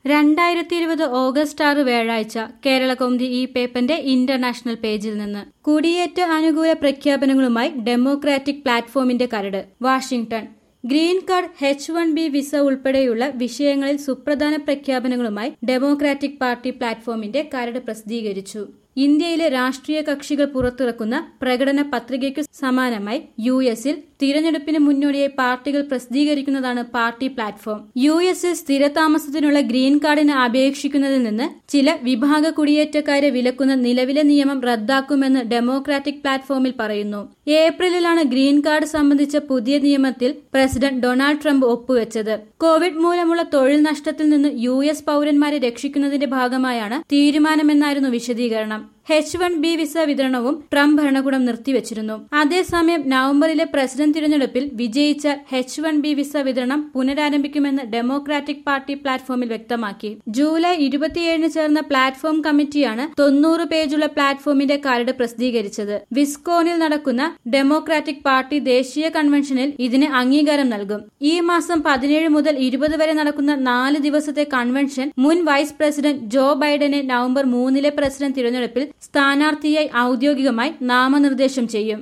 രണ്ടായിരത്തി ഇരുപത് ഓഗസ്റ്റ് ആറ് വ്യാഴാഴ്ച കേരള കൗമുദി ഈ പേപ്പറിന്റെ ഇന്റർനാഷണൽ പേജിൽ നിന്ന് കുടിയേറ്റ അനുകൂല പ്രഖ്യാപനങ്ങളുമായി ഡെമോക്രാറ്റിക് പ്ലാറ്റ്ഫോമിന്റെ കരട് Washington green card H one B visa ഉൾപ്പെടെയുള്ള വിഷയങ്ങളിൽ സുപ്രധാന പ്രഖ്യാപനങ്ങളുമായി ഡെമോക്രാറ്റിക് പാർട്ടി പ്ലാറ്റ്ഫോമിന്റെ കരട് പ്രസിദ്ധീകരിച്ചു ഇന്ത്യയിലെ രാഷ്ട്രീയ കക്ഷികൾ പുറത്തിറക്കുന്ന പ്രകടന പത്രികയ്ക്കു സമാനമായി യു എസിൽ തിരഞ്ഞെടുപ്പിന് മുന്നോടിയായി പാർട്ടികൾ പ്രസിദ്ധീകരിക്കുന്നതാണ് പാർട്ടി പ്ലാറ്റ്ഫോം യു എസിൽ സ്ഥിരതാമസത്തിനുള്ള ഗ്രീൻ കാർഡിന് അപേക്ഷിക്കുന്നതിൽ നിന്ന് ചില വിഭാഗ കുടിയേറ്റക്കാരെ വിലക്കുന്ന നിലവിലെ നിയമം റദ്ദാക്കുമെന്ന് ഡെമോക്രാറ്റിക് പ്ലാറ്റ്ഫോമിൽ പറയുന്നു ഏപ്രിലിലാണ് ഗ്രീൻ കാർഡ് സംബന്ധിച്ച പുതിയ നിയമത്തിൽ പ്രസിഡന്റ് ഡൊണാൾഡ് ട്രംപ് ഒപ്പുവെച്ചത് കോവിഡ് മൂലമുള്ള തൊഴിൽ നഷ്ടത്തിൽ നിന്ന് യു എസ് പൌരന്മാരെ രക്ഷിക്കുന്നതിന്റെ ഭാഗമായാണ് തീരുമാനമെന്നായിരുന്നു വിശദീകരണം എച്ച് വൺ ബി വിസ വിതരണവും ട്രംപ് ഭരണകൂടം നിർത്തിവച്ചിരുന്നു അതേസമയം നവംബറിലെ പ്രസിഡന്റ് തിരഞ്ഞെടുപ്പിൽ വിജയിച്ച എച്ച് വൺ ബി വിസ വിതരണം പുനരാരംഭിക്കുമെന്ന് ഡെമോക്രാറ്റിക് പാർട്ടി പ്ലാറ്റ്ഫോമിൽ വ്യക്തമാക്കി ജൂലൈ ഇരുപത്തിയേഴിന് ചേർന്ന പ്ലാറ്റ്ഫോം കമ്മിറ്റിയാണ് തൊണ്ണൂറ് പേജുള്ള പ്ലാറ്റ്ഫോമിന്റെ കരട് പ്രസിദ്ധീകരിച്ചത് വിസ്കോണിൽ നടക്കുന്ന ഡെമോക്രാറ്റിക് പാർട്ടി ദേശീയ കൺവെൻഷനിൽ ഇതിന് അംഗീകാരം നൽകും ഈ മാസം പതിനേഴ് മുതൽ ഇരുപത് വരെ നടക്കുന്ന നാല് ദിവസത്തെ കൺവെൻഷൻ മുൻ വൈസ് പ്രസിഡന്റ് ജോ ബൈഡനെ നവംബർ മൂന്നിലെ പ്രസിഡന്റ് തിരഞ്ഞെടുപ്പിൽ സ്ഥാനാർത്ഥിയായി ഔദ്യോഗികമായി നാമനിർദ്ദേശം ചെയ്യും